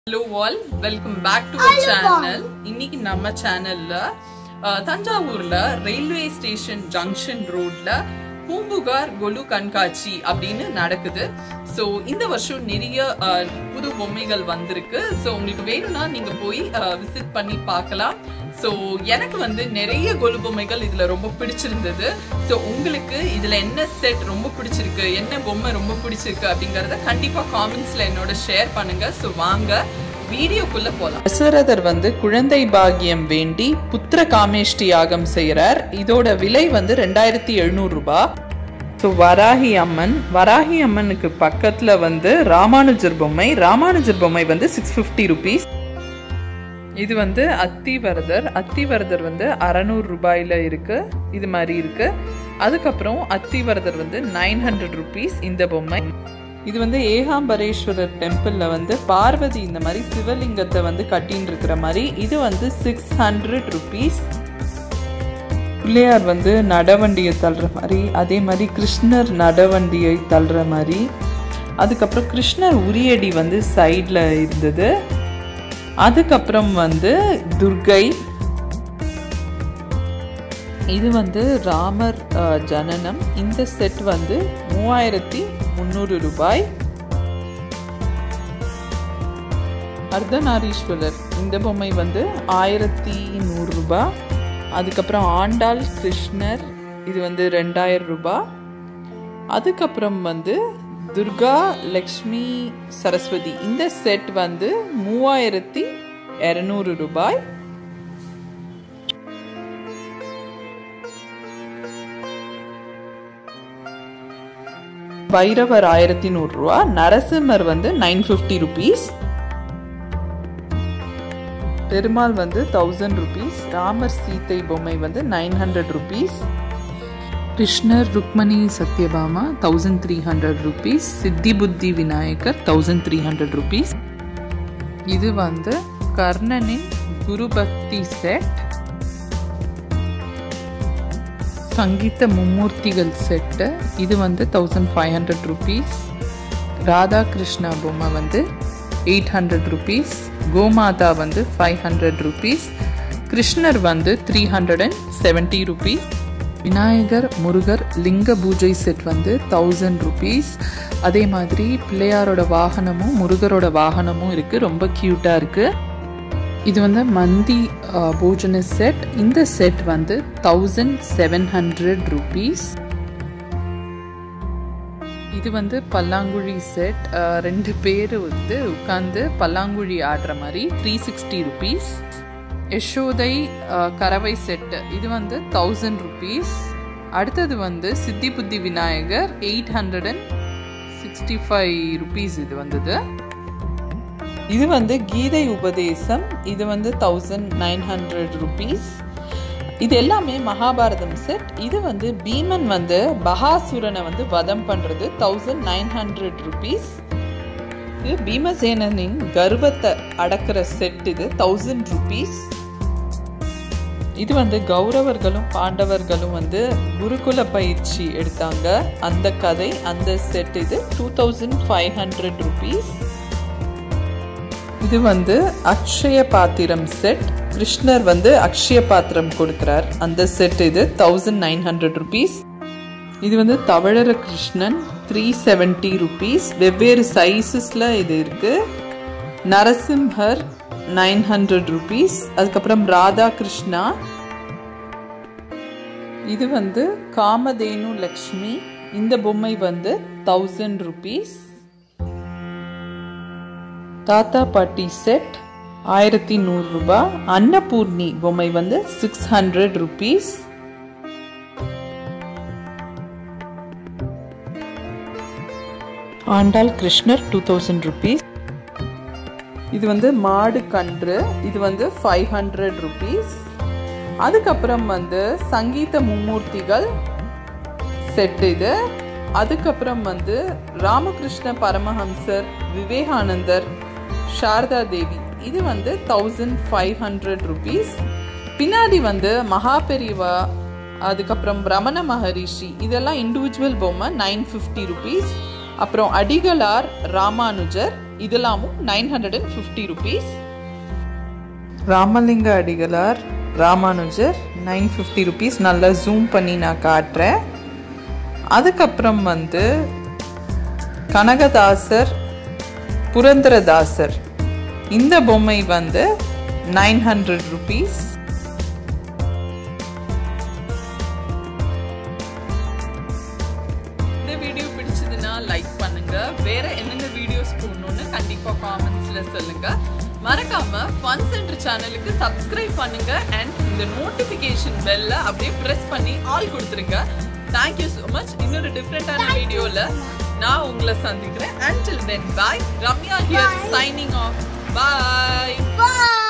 Hello all welcome back to our channel இன்னைக்கு நம்ம சேனல்ல அஹ், தஞ்சாவூர்ல ரயில்வே ஸ்டேஷன் ஜங்ஷன் ரோட்ல பூம்புகார் கொலு கண்காட்சி அப்படின்னு நடக்குது ஸோ இந்த வருஷம் நிறைய அஹ், புது பொம்மைகள் வந்திருக்கு ஸோ உங்களுக்கு வேணும்னா நீங்க போய் விசிட் பண்ணி பார்க்கலாம் ஸோ எனக்கு வந்து நிறைய கொலு பொம்மைகள் இதுல ரொம்ப பிடிச்சிருந்தது ஸோ உங்களுக்கு இதுல என்ன செட் ரொம்ப பிடிச்சிருக்கு என்ன பொம்மை ரொம்ப பிடிச்சிருக்கு அப்படிங்கறத கண்டிப்பா காமெண்ட்ஸ்ல என்னோட ஷேர் பண்ணுங்க ஸோ வாங்க வீடியோக்குள்ள போலாம் தசரதர் வந்து குழந்தை பாக்கியம் வேண்டி புத்திர காமேஷ்டி யாகம் செய்யறார் இதோட விலை வந்து ரெண்டாயிரத்தி எழுநூறு ரூபாய் ஸோ வராகி அம்மன் வராகி அம்மனுக்கு பக்கத்துல வந்து ராமானுஜர் பொம்மை ராமானுஜர் பொம்மை வந்து சிக்ஸ் ஃபிஃப்டி ருபீஸ் இது வந்து அத்திவரதர் அத்திவரதர் வந்து அறநூறு ரூபாயில இருக்கு இது மாதிரி இருக்கு அதுக்கப்புறம் அத்திவரதர் வந்து நைன் ஹண்ட்ரட் ருபீஸ் இந்த பொம்மை இது வந்து ஏகாம்பரேஸ்வரர் டெம்பிள்ல வந்து பார்வதி இந்த மாதிரி சிவலிங்கத்தை வந்து கட்டின்னு இருக்கிற மாதிரி இது வந்து சிக்ஸ் ஹண்ட்ரட் ருபீஸ் பிள்ளையார் வந்து நடவண்டியை தள்ளுற மாதிரி அதே மாதிரி கிருஷ்ணர் நடவண்டியை தள்ளுற மாதிரி அதுக்கப்புறம் கிருஷ்ணர் உரியடி வந்து சைடில் இருந்தது அதுக்கப்புறம் வந்து துர்கை இது வந்து ராமர் அஹ், ஜனனம் இந்த செட் வந்து மூவாயிரத்தி முந்நூறு ரூபாய் அர்த்தநாரீஸ்வரர் இந்த பொம்மை வந்து ஆயிரத்தி நூறு ரூபாய் அதுக்கப்புறம் ஆண்டாள் கிருஷ்ணர் இது வந்து ரெண்டாயிரம் ரூபாய் அதுக்கப்புறம் வந்து துர்கா லக்ஷ்மி சரஸ்வதி இந்த செட் வந்து மூவாயிரத்தி இரநூறு ரூபாய் பைரவர் ஆயிரத்தி நூறு ரூபா நரசிம்மர் வந்து நைன் ஃபிஃப்டி ருபீஸ் பெருமாள் வந்து தௌசண்ட் ருபீஸ் ராமர் சீத்தை பொம்மை வந்து நைன் ஹண்ட்ரட் ருபீஸ் கிருஷ்ணர் Rukmini Satyabhama thousand three hundred rupees சித்தி புத்தி விநாயகர் தௌசண்ட் த்ரீ ஹண்ட்ரட் ருபீஸ் இது வந்து கர்ணனின் குரு பக்தி செட் சங்கீத மும்மூர்த்திகள் செட்டு இது வந்து thousand five hundred rupees Radhakrishna பொம்மை வந்து எயிட் ஹண்ட்ரட் ருபீஸ் கோமாதா வந்து ஃபைவ் ஹண்ட்ரட் ருபீஸ் கிருஷ்ணர் வந்து three hundred and seventy rupees விநாயகர் முருகர் லிங்க பூஜை செட் வந்து தௌசண்ட் ருபீஸ் அதே மாதிரி பிள்ளையாரோட வாகனமும் முருகரோட வாகனமும் இருக்குது ரொம்ப க்யூட்டாக இருக்குது இது வந்து மந்தி அஹ், போஜன செட் இந்த செட் வந்து தௌசண்ட் செவன் ஹண்ட்ரட் ருபீஸ் இது வந்து பல்லாங்குழி செட் ரெண்டு பேர் வந்து உட்காந்து பல்லாங்குழி ஆடுற மாதிரி த்ரீ சிக்ஸ்டி ருபீஸ் யசோதை அஹ், கறவை செட்டு இது வந்து தௌசண்ட் ருபீஸ் அடுத்தது வந்து சித்தி புத்தி விநாயகர் eight hundred and sixty five rupees இது வந்தது இது வந்து கீதை உபதேசம் இது வந்து தௌசண்ட் நைன் ஹண்ட்ரட் ருபீஸ் இது எல்லாமே மகாபாரதம் செட் இது வந்து பீமன் வந்து பகாசுரனை வந்து வதம் பண்றது தௌசண்ட் நைன் ஹண்ட்ரட் ருபீஸ் இது பீமசேனனின் கர்வத்தை அடக்கிற செட் இது தௌசண்ட் ருபீஸ் இது வந்து கௌரவர்களும் பாண்டவர்களும் வந்து குருகுல பயிற்சி எடுத்தாங்க அந்த கதை அந்த செட் இது two thousand five hundred rupees இது வந்து அக்ஷய பாத்திரம் செட் கிருஷ்ணர் வந்து அக்ஷய பாத்திரம் கொடுக்கிறார் அந்த செட் இது தௌசண்ட் நைன் ஹண்ட்ரட் ருபீஸ் இது வந்து தவழர கிருஷ்ணன் த்ரீ செவன்ட்டி ருபீஸ் வெவ்வேறு சைஸஸில் இது இருக்கு நரசிம்ஹர் நைன் ஹண்ட்ரட் ருபீஸ் அதுக்கப்புறம் ராதா கிருஷ்ணா இது வந்து காமதேனு லக்ஷ்மி இந்த பொம்மை வந்து தௌசண்ட் ருபீஸ் தாத்தா பாட்டி செட் ஆயிரத்தி நூறு ரூபாய் அன்னபூர்ணி பொம்மை வந்து சிக்ஸ் ஹண்ட்ரட் ருபீஸ் ஆண்டாள் கிருஷ்ணர் டூ தௌசண்ட் ருபீஸ் இது வந்து மாடு கன்று இது வந்து ஃபைவ் ஹண்ட்ரட் ருபீஸ் அதுக்கப்புறம் வந்து சங்கீத மும்மூர்த்திகள் செட் இது அதுக்கப்புறம் வந்து ராமகிருஷ்ண பரமஹம்சர் விவேகானந்தர் சாரதா தேவி இது வந்து தௌசண்ட் ஃபைவ் ஹண்ட்ரட் ருபீஸ் பின்னாடி வந்து மகாபெரிவா அதுக்கப்புறம் ரமண மகரிஷி இதெல்லாம் இண்டிவிஜுவல் பொம்மை நைன் ஃபிஃப்டி ருபீஸ் அப்புறம் அடிகளார் ராமானுஜர் இதெல்லாமும் nine hundred and fifty rupees Ramalinga Adigalar Ramanujar nine fifty rupees நல்லா ஜூம் பண்ணி நான் காட்டுறேன் அதுக்கப்புறம் வந்து கனகதாசர் புரந்தரதாசர் இந்த பொம்மை வந்து நைன் ஹண்ட்ரட் ருபீஸ் இந்த வீடியோ பிடிச்சதுன்னா லைக் பண்ணுங்க வேற என்னென்ன வீடியோஸ் போடணும்னு கண்டிப்பா காமெண்ட்ஸ்ல சொல்லுங்க மறக்காம ஃபன் சென்டர் சேனலுக்கு சப்ஸ்கிரைப் பண்ணுங்க அண்ட் இந்த நோட்டிபிகேஷன் பெல்ல அப்படியே பிரஸ் பண்ணி ஆல் கொடுத்துருங்க தேங்க்யூ ஸோ மச் இன்னொரு டிஃப்ரெண்டான வீடியோல நான் உங்களை சந்திக்கிறேன் until then bye Ramya here signing off bye Bye.